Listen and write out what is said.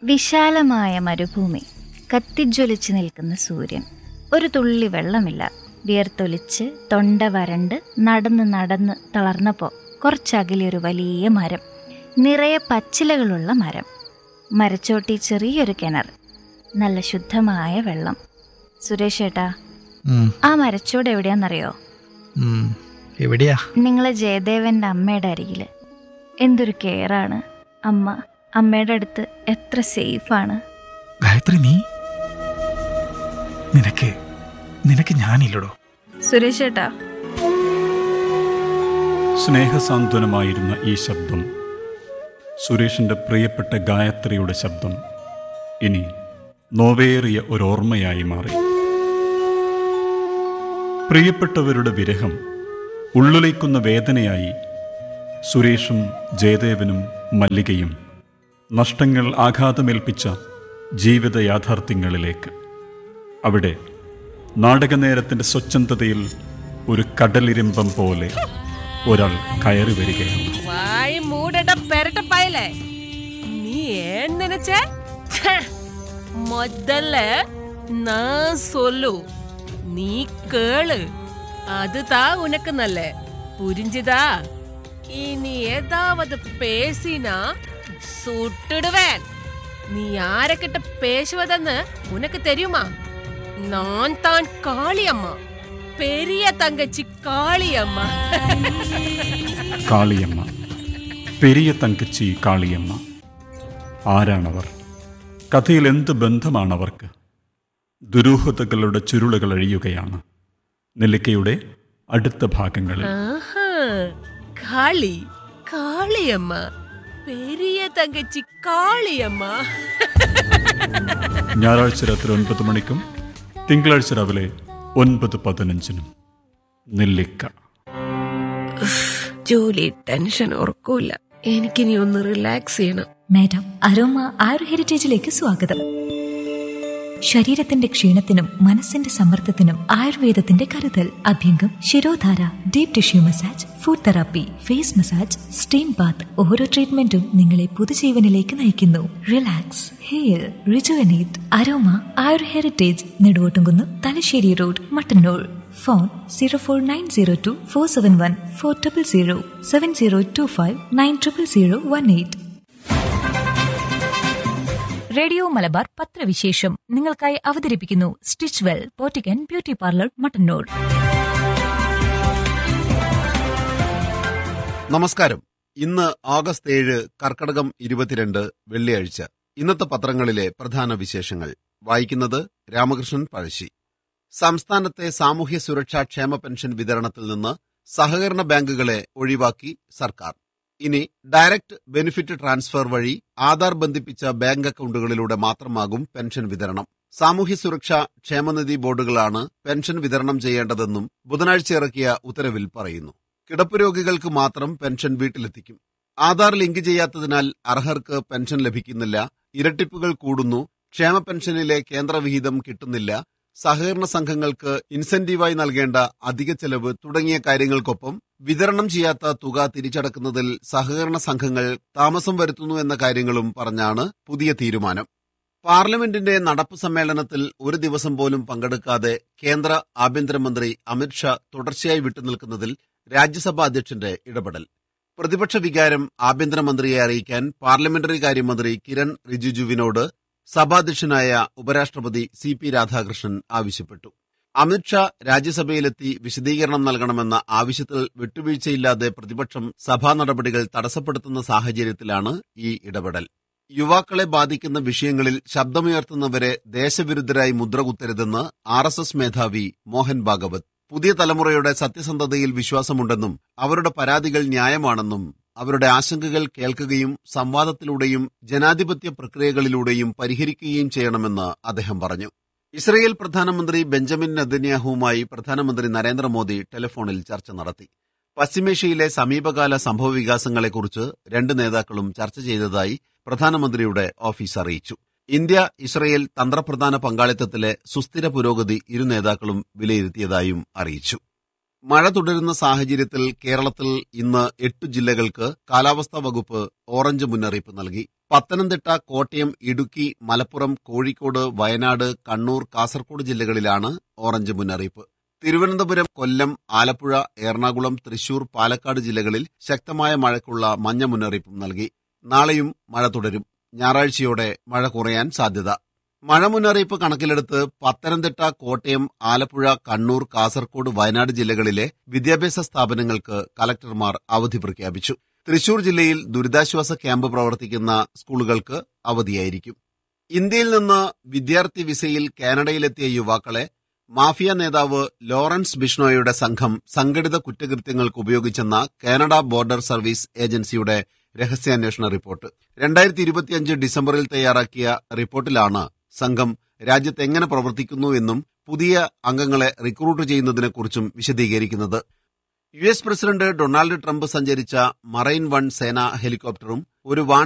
വിശാലമായ മരുഭൂമി കത്തിജ്വലിച്ച് നിൽക്കുന്ന സൂര്യൻ ഒരു തുള്ളി വെള്ളമില്ല വിയർത്തൊലിച്ച് തൊണ്ട വരണ്ട് നടന്ന് നടന്ന് തളർന്നപ്പോൾ കുറച്ചകലെ ഒരു വലിയ മരം നിറയെ പച്ചിലകളുള്ള മരം മരച്ചോട്ടി ചെറിയൊരു കിണർ നല്ല ശുദ്ധമായ വെള്ളം സുരേഷ് ഏട്ടാ ഉം, ആ മരച്ചോട് എവിടെയാണെന്നറിയോ ഉം. എവിടെയാ നിങ്ങളെ ജയദേവന്റെ അമ്മയുടെ അരികിൽ എന്തൊരു കെയറാണ് അമ്മ അമ്മയുടെ അടുത്ത് എത്ര സേഫാണ് ഗായത്രി നീ നിനക്ക് നിനക്ക് ഞാനില്ലടോ സുരേഷ് ഏട്ടാ സ്നേഹസാന്ത്വനമായിരുന്ന ഈ ശബ്ദം സുരേഷിൻ്റെ പ്രിയപ്പെട്ട ഗായത്രിയുടെ ശബ്ദം ഇനി നോവേറിയ ഒരോർമ്മയായി മാറി പ്രിയപ്പെട്ടവരുടെ വിരഹം ഉള്ളുലയ്ക്കുന്ന വേദനയായി സുരേഷും ജയദേവനും മല്ലികയും നഷ്ടങ്ങൾ ആഘാതമേൽപ്പിച്ച ജീവിത യാഥാർത്ഥ്യങ്ങളിലേക്ക് അവിടെ നാടകനേരത്തിൻ്റെ സ്വച്ഛന്തതയിൽ ഒരു കടലിരമ്പം പോലെ ഒരാൾ കയറി വരികയാണ് வாய் மூடட பெரட்ட பயல நீ ஏன் நினைச்ச ச்சே, முதல்ல நான் சொல்லு நீ கேளு அதுதான் உனக்கு நல்ல புரிஞ்சுதா இனி ஏதாவது பேசினா சுட்டுடுவேன் நீ யாரக்கிட்ட பேசுவதன்னு உனக்கு தெரியுமா நான் தான் காளியம்மா பெரிய தங்கச்சி காளியம்மா കാളിയമ്മ പെരിയ തങ്കച്ചി കാളിയമ്മ ആരാണവർ കഥയിൽ എന്ത് ബന്ധമാണവർക്ക് ദുരൂഹതകളുടെ ചുരുളുകൾ അഴിയുകയാണ് നെല്ലിക്കയുടെ അടുത്ത ഭാഗങ്ങളിൽ ஆஹா, காளி காளியம்மா பெரிய தங்கச்சி காளியம்மா ഞായറാഴ്ച രാത്രി ഒൻപത് മണിക്കും തിങ്കളാഴ്ച രാവിലെ ഒൻപത് പതിനഞ്ചിനും നെല്ലിക്ക ജോലി ടെൻഷൻ ഉറക്കൂല എനിക്കിനി ഒന്ന് റിലാക്സ് ചെയ്യണം മാഡം അരോമ ആയുർ ഹെറിറ്റേജിലേക്ക് സ്വാഗതം ശരീരത്തിന്റെ ക്ഷീണത്തിനും മനസ്സിന്റെ സമ്മർദ്ദത്തിനും ആയുർവേദത്തിന്റെ കരുതൽ Abhyangam Shirodhara deep tissue massage foot therapy face massage steam bath ഓരോ ട്രീറ്റ്മെന്റും നിങ്ങളെ പുതുജീവനിലേക്ക് നയിക്കുന്നു relax hair rejuvenate aroma Ayur heritage Neduvottumkunnu Thalassery road Mattannur phone zero four nine zero two four seven one four triple zero seven zero two five nine triple zero one eight radio Malabar പത്രവിശേഷം നിങ്ങൾക്കായി അവതരിപ്പിക്കുന്നു stitch well പോറ്റിക്കൻ beauty parlour Mattannur നമസ്കാരം ഇന്ന് August ഏഴ് കർക്കടകം ഇരുപത്തിരണ്ട് വെള്ളിയാഴ്ച ഇന്നത്തെ പത്രങ്ങളിലെ പ്രധാന വിശേഷങ്ങൾ വായിക്കുന്നത് രാമകൃഷ്ണൻ പഴശ്ശി സംസ്ഥാനത്തെ സാമൂഹ്യ സുരക്ഷാ ക്ഷേമ പെൻഷൻ വിതരണത്തിൽ നിന്ന് സഹകരണ ബാങ്കുകളെ ഒഴിവാക്കി സർക്കാർ ഇനി ഡയറക്ട് ബെനിഫിറ്റ് ട്രാൻസ്ഫർ വഴി ആധാർ ബന്ധിപ്പിച്ച ബാങ്ക് അക്കൗണ്ടുകളിലൂടെ മാത്രമാകും പെൻഷൻ വിതരണം സാമൂഹ്യ സുരക്ഷാ ക്ഷേമനിധി ബോർഡുകളാണ് പെൻഷൻ വിതരണം ചെയ്യേണ്ടതെന്നും ബുധനാഴ്ച ഇറക്കിയ ഉത്തരവിൽ പറയുന്നു കിടപ്പ് രോഗികൾക്ക് മാത്രം പെൻഷൻ വീട്ടിലെത്തിക്കും ആധാർ ലിങ്ക് ചെയ്യാത്തതിനാൽ അർഹർക്ക് പെൻഷൻ ലഭിക്കുന്നില്ല ഇരട്ടിപ്പുകൾ കൂടുന്നു ക്ഷേമ പെൻഷനിലെ കേന്ദ്രവിഹിതം കിട്ടുന്നില്ല സഹകരണ സംഘങ്ങൾക്ക് ഇൻസെന്റീവായി നൽകേണ്ട അധിക ചെലവ് തുടങ്ങിയ കാര്യങ്ങൾക്കൊപ്പം വിതരണം ചെയ്യാത്ത തുക തിരിച്ചടക്കുന്നതിൽ സഹകരണ സംഘങ്ങൾ താമസം വരുത്തുന്നു എന്ന കാര്യങ്ങളും പറഞ്ഞാണ് പുതിയ തീരുമാനം പാർലമെന്റിന്റെ നടപ്പ് സമ്മേളനത്തിൽ ഒരു ദിവസം പോലും പങ്കെടുക്കാതെ കേന്ദ്ര ആഭ്യന്തരമന്ത്രി അമിത്ഷാ തുടർച്ചയായി വിട്ടുനിൽക്കുന്നതിൽ രാജ്യസഭാ അധ്യക്ഷന്റെ ഇടപെടൽ പ്രതിപക്ഷ വികാരം ആഭ്യന്തരമന്ത്രിയെ അറിയിക്കാൻ പാർലമെന്ററി കാര്യമന്ത്രി കിരൺ റിജിജുവിനോട് സഭാധ്യക്ഷനായ ഉപരാഷ്ട്രപതി സി പി രാധാകൃഷ്ണൻ ആവശ്യപ്പെട്ടു അമിത്ഷാ രാജ്യസഭയിലെത്തി വിശദീകരണം നൽകണമെന്ന ആവശ്യത്തിൽ വിട്ടുവീഴ്ചയില്ലാതെ പ്രതിപക്ഷം സഭാ നടപടികൾ തടസ്സപ്പെടുത്തുന്ന സാഹചര്യത്തിലാണ് ഈ ഇടപെടൽ യുവാക്കളെ ബാധിക്കുന്ന വിഷയങ്ങളിൽ ശബ്ദമുയർത്തുന്നവരെ ദേശവിരുദ്ധരായി മുദ്രകുത്തരുതെന്ന് ആർ എസ് എസ് മേധാവി മോഹൻ ഭാഗവത് പുതിയ തലമുറയുടെ സത്യസന്ധതയിൽ വിശ്വാസമുണ്ടെന്നും അവരുടെ പരാതികൾ ന്യായമാണെന്നും അവരുടെ ആശങ്കകൾ കേൾക്കുകയും സംവാദത്തിലൂടെയും ജനാധിപത്യ പ്രക്രിയകളിലൂടെയും പരിഹരിക്കുകയും ചെയ്യണമെന്ന് അദ്ദേഹം പറഞ്ഞു ഇസ്രയേൽ പ്രധാനമന്ത്രി ബെഞ്ചമിൻ നെതന്യാഹുവുമായി പ്രധാനമന്ത്രി നരേന്ദ്രമോദി ടെലിഫോണിൽ ചർച്ച നടത്തി പശ്ചിമേഷ്യയിലെ സമീപകാല സംഭവവികാസങ്ങളെക്കുറിച്ച് രണ്ട് നേതാക്കളും ചർച്ച ചെയ്തതായി പ്രധാനമന്ത്രിയുടെ ഓഫീസ് അറിയിച്ചു ഇന്ത്യ ഇസ്രയേൽ തന്ത്രപ്രധാന പങ്കാളിത്തത്തിലെ സുസ്ഥിര പുരോഗതി ഇരു നേതാക്കളും വിലയിരുത്തിയതായും അറിയിച്ചു മഴ തുടരുന്ന സാഹചര്യത്തിൽ കേരളത്തിൽ ഇന്ന് എട്ട് ജില്ലകൾക്ക് കാലാവസ്ഥാ വകുപ്പ് ഓറഞ്ച് മുന്നറിയിപ്പ് നൽകി പത്തനംതിട്ട കോട്ടയം ഇടുക്കി മലപ്പുറം കോഴിക്കോട് വയനാട് കണ്ണൂർ കാസർഗോഡ് ജില്ലകളിലാണ് ഓറഞ്ച് മുന്നറിയിപ്പ് തിരുവനന്തപുരം കൊല്ലം ആലപ്പുഴ എറണാകുളം തൃശൂർ പാലക്കാട് ജില്ലകളിൽ ശക്തമായ മഴയ്ക്കുള്ള മഞ്ഞ മുന്നറിയിപ്പും നൽകി നാളെയും മഴ തുടരും ഞായറാഴ്ചയോടെ മഴ കുറയാൻ സാധ്യത മഴ മുന്നറിയിപ്പ് കണക്കിലെടുത്ത് പത്തനംതിട്ട കോട്ടയം ആലപ്പുഴ കണ്ണൂർ കാസർഗോഡ് വയനാട് ജില്ലകളിലെ വിദ്യാഭ്യാസ സ്ഥാപനങ്ങൾക്ക് കലക്ടർമാർ അവധി പ്രഖ്യാപിച്ചു തൃശൂർ ജില്ലയിൽ ദുരിതാശ്വാസ ക്യാമ്പ് പ്രവർത്തിക്കുന്ന സ്കൂളുകൾക്ക് അവധിയായിരിക്കും ഇന്ത്യയിൽ നിന്ന് വിദ്യാർത്ഥി വിസയിൽ കാനഡയിലെത്തിയ യുവാക്കളെ മാഫിയ നേതാവ് ലോറൻസ് ബിഷ്ണോയുടെ സംഘം സംഘടിത കുറ്റകൃത്യങ്ങൾക്ക് ഉപയോഗിച്ചെന്ന കാനഡ ബോർഡർ സർവീസ് ഏജൻസിയുടെ രഹസ്യാന്വേഷണ റിപ്പോർട്ട് രണ്ടായിരത്തി ഇരുപത്തിയഞ്ച് ഡിസംബറിൽ തയ്യാറാക്കിയ റിപ്പോർട്ടിലാണ് സംഘം രാജ്യത്ത് എങ്ങനെ പ്രവർത്തിക്കുന്നു എന്നും പുതിയ അംഗങ്ങളെ റിക്രൂട്ട് ചെയ്യുന്നതിനെക്കുറിച്ചും വിശദീകരിക്കുന്നത് U S president Donald Trump സഞ്ചരിച്ച മറൈൻ വൺ സേനാ ഹെലികോപ്റ്ററും ഒരു വാൺ